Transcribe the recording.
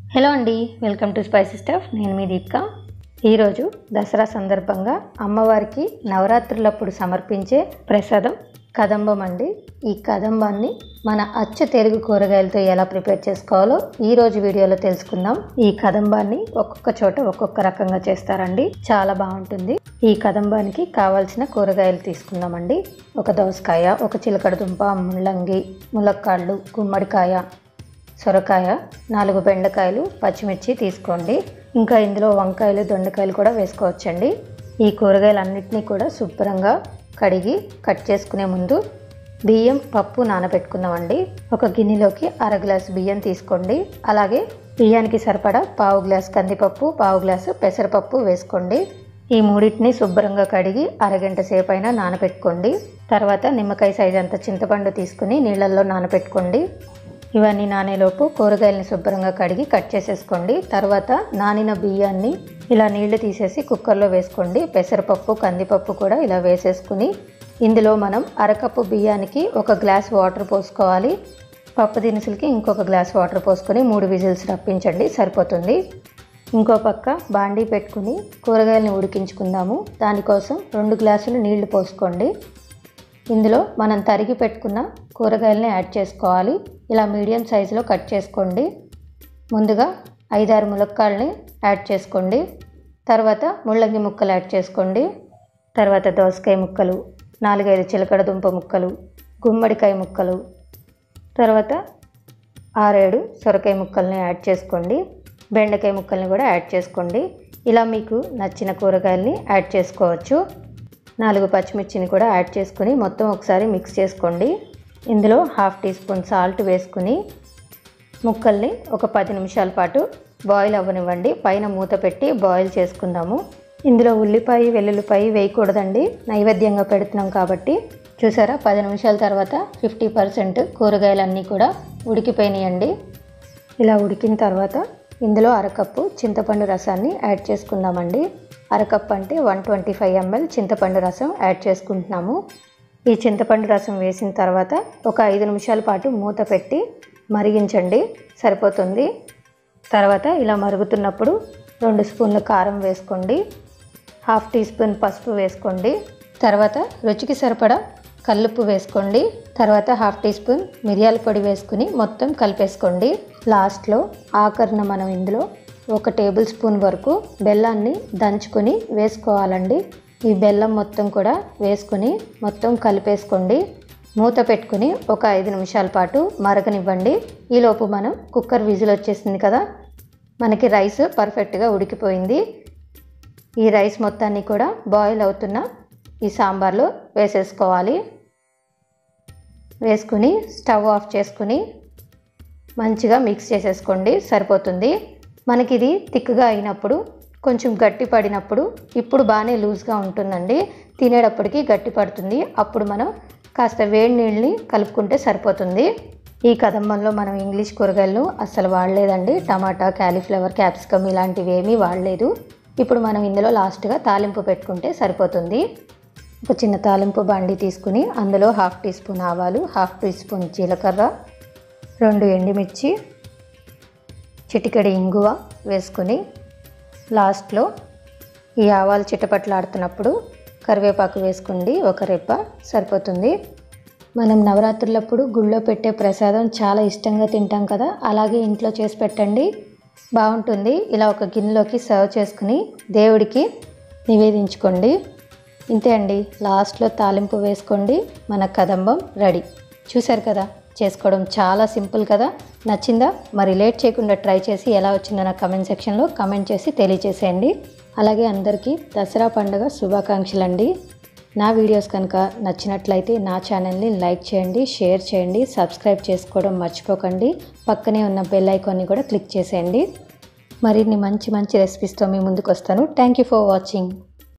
hello అండి welcome to spicy stuff నేను మీ దీపిక ఈరోజు దసరా సందర్భంగా అమ్మవారికి నవరాత్రులప్పుడు సమర్పించే ప్రసాదం కదంబం అండి ఈ కదంబాన్ని మన అచ్చ తెలుగు కూరగాయలతో ఎలా ప్రిపేర్ చేసుకోవాలో ఈ రోజు వీడియోలో తెలుసుకుందాం ఈ కదంబాన్ని ఒక్కొక్క చోట ఒక్కొక్క రకంగా చేస్తారండి చాలా బాగుంటుంది ఈ కదంబానికి కావాల్సిన కూరగాయలు తీసుకుందామండి ఒక దోసకాయ ఒక చిలకడ దుంప ముల్లంగి ములక్కాళ్ళు గుమ్మడికాయ సొరకాయ నాలుగు బెండకాయలు పచ్చిమిర్చి తీసుకోండి ఇంకా ఇందులో వంకాయలు దొండకాయలు కూడా వేసుకోవచ్చండి ఈ కూరగాయలన్నింటినీ కూడా శుభ్రంగా కడిగి కట్ చేసుకునే ముందు బియ్యం పప్పు నానబెట్టుకుందామండి ఒక గిన్నెలోకి అర గ్లాసు బియ్యం తీసుకోండి అలాగే బియ్యానికి సరిపడా పావు గ్లాస్ కందిపప్పు పావు గ్లాసు పెసరపప్పు వేసుకోండి ఈ మూడింటిని శుభ్రంగా కడిగి అరగంట సేపు అయినా నానబెట్టుకోండి తర్వాత నిమ్మకాయ సైజ్ అంత చింతపండు తీసుకుని నీళ్ళల్లో నానబెట్టుకోండి ఇవన్నీ నానేలోపు కూరగాయలని శుభ్రంగా కడిగి కట్ చేసేసుకోండి తర్వాత నానిన బియ్యాన్ని ఇలా నీళ్లు తీసేసి కుక్కర్లో వేసుకోండి పెసరపప్పు కందిపప్పు కూడా ఇలా వేసేసుకుని ఇందులో మనం అరకప్పు బియ్యానికి ఒక గ్లాస్ వాటర్ పోసుకోవాలి పప్పు దినుసులకి ఇంకొక గ్లాస్ వాటర్ పోసుకొని మూడు విజిల్స్ రప్పించండి సరిపోతుంది ఇంకో పక్క బాండీ పెట్టుకుని కూరగాయలని ఉడికించుకుందాము దానికోసం రెండు గ్లాసులు నీళ్లు పోసుకోండి ఇందులో మనం తరిగి పెట్టుకున్న కూరగాయలని యాడ్ చేసుకోవాలి ఇలా మీడియం సైజులో కట్ చేసుకోండి ముందుగా ఐదారు ములక్కాళ్ళని యాడ్ చేసుకోండి తర్వాత ముళ్ళంగి ముక్కలు యాడ్ చేసుకోండి తర్వాత దోసకాయ ముక్కలు నాలుగైదు చిలకడ దుంప ముక్కలు గుమ్మడికాయ ముక్కలు తర్వాత ఆరేడు సొరకాయ ముక్కల్ని యాడ్ చేసుకోండి బెండకాయ ముక్కల్ని కూడా యాడ్ చేసుకోండి ఇలా మీకు నచ్చిన కూరగాయల్ని యాడ్ చేసుకోవచ్చు నాలుగు పచ్చిమిర్చిని కూడా యాడ్ చేసుకుని మొత్తం ఒకసారి మిక్స్ చేసుకోండి ఇందులో హాఫ్ టీ స్పూన్ సాల్ట్ వేసుకుని ముక్కల్ని ఒక పది నిమిషాల పాటు బాయిల్ అవ్వనివ్వండి పైన మూత పెట్టి బాయిల్ చేసుకుందాము ఇందులో ఉల్లిపాయ వెల్లుల్లిపాయ వేయకూడదండి నైవేద్యంగా పెడుతున్నాం కాబట్టి చూసారా పది నిమిషాల తర్వాత ఫిఫ్టీ పర్సెంట్ కూరగాయలన్నీ కూడా ఉడికిపోయినాయండి ఇలా ఉడికిన తర్వాత ఇందులో అరకప్పు చింతపండు రసాన్ని యాడ్ చేసుకుందామండి అరకప్పు అంటే వన్ ట్వంటీ ఫైవ్ ఎంఎల్ చింతపండు రసం యాడ్ చేసుకుంటున్నాము ఈ చింతపండు రసం వేసిన తర్వాత ఒక ఐదు నిమిషాల పాటు మూత పెట్టి మరిగించండి సరిపోతుంది తర్వాత ఇలా మరుగుతున్నప్పుడు రెండు స్పూన్ల కారం వేసుకోండి హాఫ్ టీ స్పూన్ పసుపు వేసుకోండి తర్వాత రుచికి సరిపడా కల్లుప్పు వేసుకోండి తర్వాత హాఫ్ టీ స్పూన్ మిరియాల పొడి వేసుకుని మొత్తం కలిపేసుకోండి లాస్ట్లో ఆఖరిన మనం ఇందులో ఒక టేబుల్ స్పూన్ వరకు బెల్లాన్ని దంచుకొని వేసుకోవాలండి ఈ బెల్లం మొత్తం కూడా వేసుకుని మొత్తం కలిపేసుకోండి మూత పెట్టుకుని ఒక ఐదు నిమిషాల పాటు మరగనివ్వండి ఈలోపు మనం కుక్కర్ విజిల్ వచ్చేసింది కదా మనకి రైస్ పర్ఫెక్ట్గా ఉడికిపోయింది ఈ రైస్ మొత్తాన్ని కూడా బాయిల్ అవుతున్న ఈ సాంబార్లో వేసేసుకోవాలి వేసుకుని స్టవ్ ఆఫ్ చేసుకుని మంచిగా మిక్స్ చేసేసుకోండి సరిపోతుంది మనకి ఇది థిక్గా అయినప్పుడు కొంచెం గట్టి పడినప్పుడు ఇప్పుడు బాగానే లూజ్గా ఉంటుందండి తినేటప్పటికి గట్టి పడుతుంది అప్పుడు మనం కాస్త వేడి నీళ్ళని కలుపుకుంటే సరిపోతుంది ఈ కదంబంలో మనం ఇంగ్లీష్ కూరగాయలను అస్సలు వాడలేదండి టమాటా క్యాలీఫ్లవర్ క్యాప్సికమ్ ఇలాంటివి ఏమీ వాడలేదు ఇప్పుడు మనం ఇందులో లాస్ట్గా తాలింపు పెట్టుకుంటే సరిపోతుంది ఒక చిన్న తాలింపు బండి తీసుకుని అందులో హాఫ్ టీ స్పూన్ ఆవాలు హాఫ్ టీ స్పూన్ జీలకర్ర రెండు ఎండుమిర్చి చిటికెడి ఇంగువ వేసుకుని లాస్ట్లో ఈ ఆవాలు చిటపట్లాడుతున్నప్పుడు కరివేపాకు వేసుకోండి ఒక రెప్ప సరిపోతుంది మనం నవరాత్రులప్పుడు గుళ్ళో పెట్టే ప్రసాదం చాలా ఇష్టంగా తింటాం కదా అలాగే ఇంట్లో చేసి పెట్టండి బాగుంటుంది ఇలా ఒక గిన్నెలోకి సర్వ్ చేసుకుని దేవుడికి నివేదించుకోండి ఇంతే అండి లాస్ట్లో తాలింపు వేసుకోండి మన కదంబం రెడీ చూశారు కదా చేసుకోవడం చాలా సింపుల్ కదా నచ్చిందా మరి లేట్ చేయకుండా ట్రై చేసి ఎలా వచ్చిందో నా కమెంట్ సెక్షన్లో కమెంట్ చేసి తెలియచేసేయండి అలాగే అందరికీ దసరా పండుగ శుభాకాంక్షలు అండి నా వీడియోస్ కనుక నచ్చినట్లయితే నా ఛానల్ని లైక్ చేయండి షేర్ చేయండి సబ్స్క్రైబ్ చేసుకోవడం మర్చిపోకండి పక్కనే ఉన్న బెల్ ఐకాన్ని కూడా క్లిక్ చేసేయండి మరిన్ని మంచి మంచి రెసిపీస్తో మీ ముందుకు వస్తాను థ్యాంక్ యూ ఫర్ వాచింగ్